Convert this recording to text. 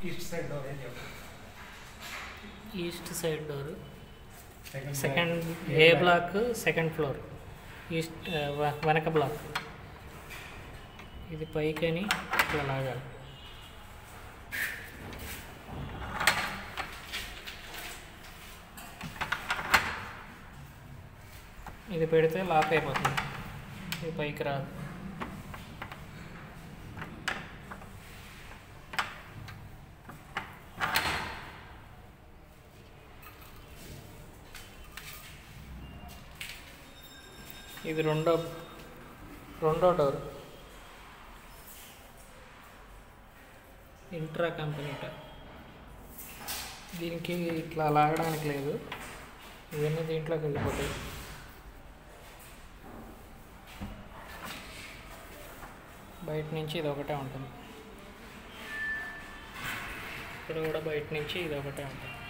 east side door ఏం చెప్పు east side door second second A block second floor east ఆ, వె- వెనక బ్లాక్ ఇది పైకని ఇట్లా లాగాలి ఇది పెడితే లాక్ అయిపోతుంది ఇది పైకి రాదు ఇది రెండో రెండో డోర్ ఇంట్రా కంపెనీ దీనికి ఇట్లా లాగడానికి లేదు ఇవన్నీ దీంట్లోకి వెళ్ళిపోతాయి బయట నుంచి ఇది ఒకటే ఉంటుంది ఇక్కడ కూడా బయట నుంచి ఇది ఒకటే ఉంటుంది